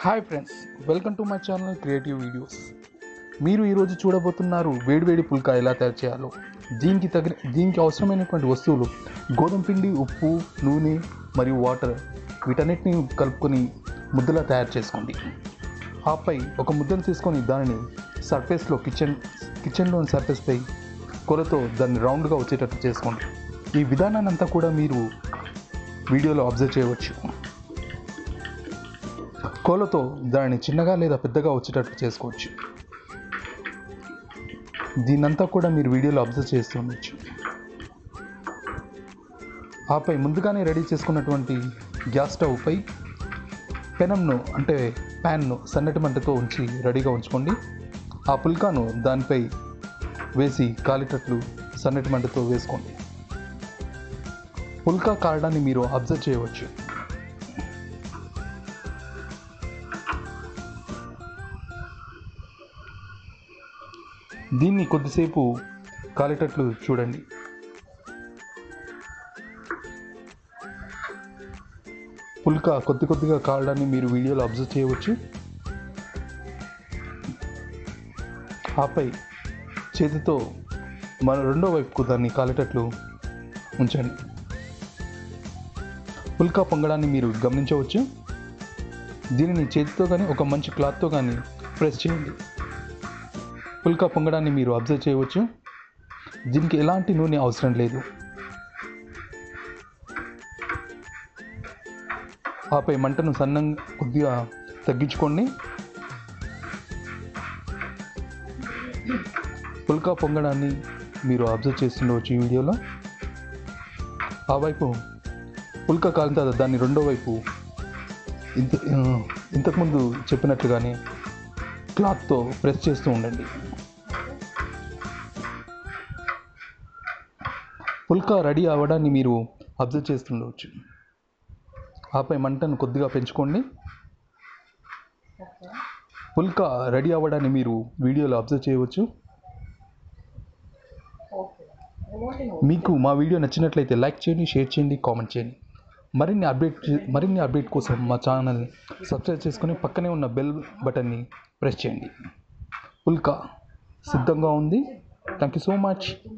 hi friends welcome to my channel creative videos మీరు ఈరోజు చూడబోతున్నారు వేడివేడి పుల్కా ఎలా తయారు చేయాలో దీనికి తగిన దీనికి అవసరమైనటువంటి వస్తువులు గోధుమ పిండి ఉప్పు నూనె మరియు వాటర్ వీటన్నిటిని కలుపుకొని ముద్దలా తయారు చేసుకోండి ఆపై ఒక ముద్దను తీసుకొని దానిని సర్ఫేస్లో కిచెన్ కిచెన్లోని సర్ఫేస్పై కొలతో దాన్ని రౌండ్గా వచ్చేటట్టు చేసుకోండి ఈ విధానాన్ని అంతా కూడా మీరు వీడియోలో అబ్జర్వ్ చేయవచ్చు కోలతో దానిని చిన్నగా లేదా పెద్దగా వచ్చేటట్టు చేసుకోవచ్చు దీన్నంతా కూడా మీరు వీడియోలో అబ్జర్వ్ చేస్తూ ఉండొచ్చు ఆపై ముందుగానే రెడీ చేసుకున్నటువంటి గ్యాస్ స్టవ్పై పెనంను అంటే ప్యాన్ను సన్నటి మంటతో ఉంచి రెడీగా ఉంచుకోండి ఆ పుల్కాను దానిపై వేసి కాలేటట్లు సన్నటి మంటతో వేసుకోండి పుల్కా కారడాన్ని మీరు అబ్జర్వ్ చేయవచ్చు దీన్ని కొద్దిసేపు కాలేటట్లు చూడండి పుల్క కొద్ది కొద్దిగా కాలడాన్ని మీరు వీడియోలో అబ్జర్వ్ చేయవచ్చు ఆపై చేతితో మన రెండో వైపుకు దాన్ని కాలేటట్లు ఉంచండి పుల్కా పొంగడాన్ని మీరు గమనించవచ్చు దీనిని చేతితో కానీ ఒక మంచి క్లాత్తో కానీ ప్రెస్ చేయండి పుల్కా పొంగడాన్ని మీరు అబ్జర్వ్ చేయవచ్చు దీనికి ఎలాంటి నూనె అవసరం లేదు ఆపై మంటను సన్నంగా కొద్దిగా తగ్గించుకోండి పుల్కా పొంగడాన్ని మీరు అబ్జర్వ్ చేస్తుండవచ్చు ఈ వీడియోలో ఆ వైపు పుల్కా కాలిన తర్వాత దాన్ని రెండో వైపు ఇంత ఇంతకుముందు చెప్పినట్లుగానే క్లాత్తో ప్రెస్ చేస్తూ ఉండండి పుల్కా రెడీ అవ్వడాన్ని మీరు అబ్జర్వ్ చేస్తుండవచ్చు ఆపై మంటను కొద్దిగా పెంచుకోండి పుల్కా రెడీ అవ్వడాన్ని మీరు వీడియోలో అబ్జర్వ్ చేయవచ్చు మీకు మా వీడియో నచ్చినట్లయితే లైక్ చేయండి షేర్ చేయండి కామెంట్ చేయండి మరిన్ని అప్డేట్ మరిన్ని అప్డేట్ కోసం మా ఛానల్ని సబ్స్క్రైబ్ చేసుకొని పక్కనే ఉన్న బెల్ బటన్ని ప్రెస్ చేయండి పుల్కా సిద్ధంగా ఉంది థ్యాంక్ యూ సో మచ్